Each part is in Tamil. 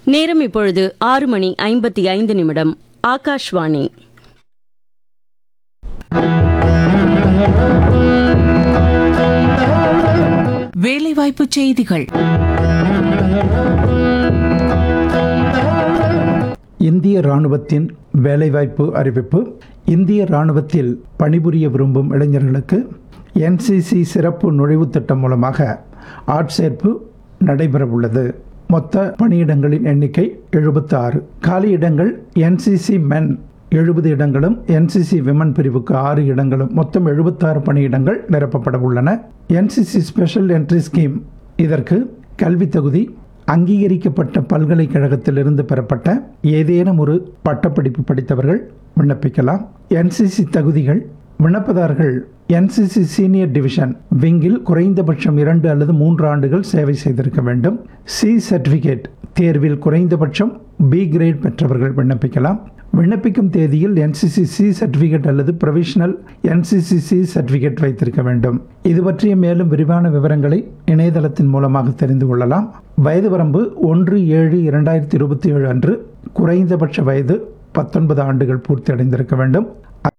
நேரம் இப்பொழுது ஆறு மணி ஐம்பத்தி ஐந்து நிமிடம் ஆகாஷ்வாணி வேலைவாய்ப்பு செய்திகள் இந்திய ராணுவத்தின் வேலைவாய்ப்பு அறிவிப்பு இந்திய ராணுவத்தில் பணிபுரிய விரும்பும் இளைஞர்களுக்கு என்சிசி சிறப்பு நுழைவுத் திட்டம் மூலமாக ஆட்சேர்ப்பு நடைபெறவுள்ளது மொத்த பணியிடங்களின் எண்ணிக்கை 76 ஆறு காலியிடங்கள் என்சிசி மென் எழுபது இடங்களும் என்சிசி விமன் பிரிவுக்கு ஆறு இடங்களும் மொத்தம் 76 பணியிடங்கள் நிரப்பப்பட உள்ளன என்சிசி ஸ்பெஷல் என்ட்ரி ஸ்கீம் இதற்கு கல்வி தகுதி அங்கீகரிக்கப்பட்ட பல்கலைக்கழகத்திலிருந்து பெறப்பட்ட ஏதேனும் ஒரு பட்டப்படிப்பு படித்தவர்கள் விண்ணப்பிக்கலாம் என்சிசி தகுதிகள் விண்ணப்பதாரர்கள் என்சிசி சீனியர் டிவிஷன் விங்கில் குறைந்தபட்சம் இரண்டு அல்லது மூன்று ஆண்டுகள் சேவை செய்திருக்க வேண்டும் சி சர்டிஃபிகேட் தேர்வில் குறைந்தபட்சம் பி கிரேட் பெற்றவர்கள் விண்ணப்பிக்கலாம் விண்ணப்பிக்கும் தேதியில் என்சிசி சி சர்டிஃபிகேட் அல்லது ப்ரொவிஷனல் என்சிசி சி சர்டிஃபிகேட் வைத்திருக்க வேண்டும் இது பற்றிய மேலும் விரிவான விவரங்களை இணையதளத்தின் மூலமாக தெரிந்து கொள்ளலாம் வயது வரம்பு ஒன்று ஏழு இரண்டாயிரத்தி இருபத்தி ஏழு அன்று குறைந்தபட்ச வயது பத்தொன்பது ஆண்டுகள் பூர்த்தி அடைந்திருக்க வேண்டும்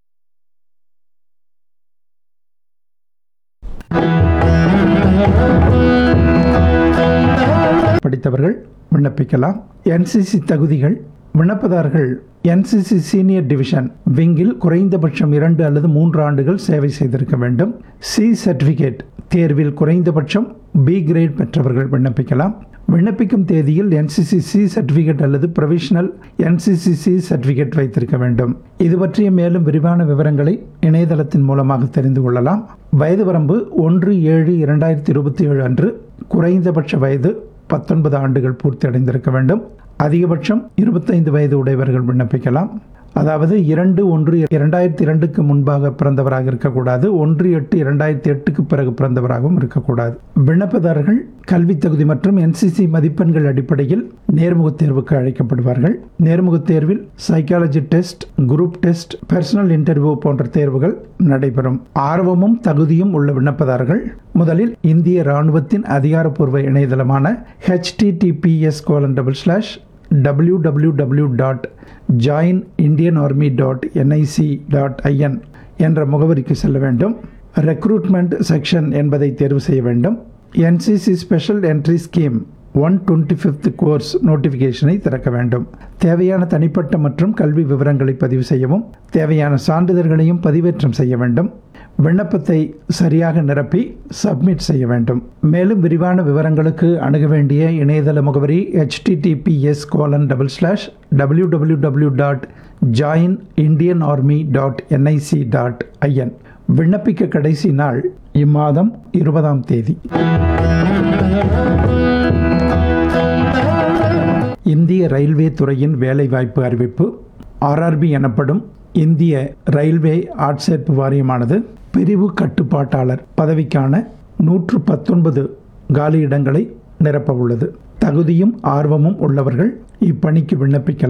படித்தவர்கள் விண்ணப்பிக்கலாம் என்சிசி தகுதிகள் விண்ணப்பதாரர்கள் என்சிசி சீனியர் டிவிஷன் விங்கில் குறைந்தபட்சம் இரண்டு அல்லது மூன்று ஆண்டுகள் சேவை செய்திருக்க வேண்டும் சி சர்டிஃபிகேட் தேர்வில் குறைந்தபட்சம் பி கிரேட் பெற்றவர்கள் விண்ணப்பிக்கலாம் விண்ணப்பிக்கும் தேதியில் என்சிசி சி சர்டிஃபிகேட் அல்லது ப்ரொவிஷனல் என்சிசி சி சர்டிஃபிகேட் வைத்திருக்க வேண்டும் இது பற்றிய மேலும் விரிவான விவரங்களை இணையதளத்தின் மூலமாக தெரிந்து கொள்ளலாம் வயது வரம்பு ஒன்று ஏழு இரண்டாயிரத்தி இருபத்தி ஏழு அன்று குறைந்தபட்ச வயது பத்தொன்பது ஆண்டுகள் பூர்த்தி அடைந்திருக்க வேண்டும் அதிகபட்சம் இருபத்தைந்து வயது உடையவர்கள் விண்ணப்பிக்கலாம் அதாவது இரண்டு ஒன்று இரண்டாயிரத்தி இரண்டுக்கு முன்பாக பிறந்தவராக இருக்கக்கூடாது ஒன்று எட்டு இரண்டாயிரத்தி எட்டுக்கு பிறகு பிறந்தவராகவும் இருக்கக்கூடாது விண்ணப்பதாரர்கள் கல்வி தகுதி மற்றும் என்சிசி மதிப்பெண்கள் அடிப்படையில் நேர்முகத் தேர்வுக்கு அழைக்கப்படுவார்கள் நேர்முகத் தேர்வில் psychology test group test personal interview போன்ற தேர்வுகள் நடைபெறும் ஆர்வமும் தகுதியும் உள்ள விண்ணப்பதாரர்கள் முதலில் இந்திய ராணுவத்தின் அதிகாரப்பூர்வ இணையதளமான HTTPS colon double slash W W W dot join Indian army dot NIC dot IN என்ற முகவரிக்கு செல்ல வேண்டும் ரெக்ரூட்மெண்ட் செக்ஷன் என்பதை தேர்வு செய்ய வேண்டும் NCC special entry scheme one twenty fifth course நோட்டிஃபிகேஷனை திறக்க வேண்டும் தேவையான தனிப்பட்ட மற்றும் கல்வி விவரங்களை பதிவு செய்யவும் தேவையான சான்றிதழ்களையும் பதிவேற்றம் செய்ய வேண்டும் விண்ணப்பத்தை சரியாக நிரப்பி சப்மிட் செய்ய வேண்டும் மேலும் விரிவான விவரங்களுக்கு அணுக வேண்டிய இணையதள முகவரி https colon double slash W W W dot join Indian army dot NIC dot IN விண்ணப்பிக்க கடைசி நாள் இம்மாதம் இருபதாம் தேதி இந்திய ரயில்வே துறையின் வேலைவாய்ப்பு அறிவிப்பு ஆர்ஆர்பி எனப்படும் இந்திய ரயில்வே ஆட்சேர்ப்பு வாரியமானது பிரிவு கட்டுப்பாட்டாளர் பதவிக்கான நூற்று பத்தொன்பது காலியிடங்களை நிரப்ப உள்ளது தகுதியும் ஆர்வமும் உள்ளவர்கள் இப்பணிக்கு விண்ணப்பிக்கலாம்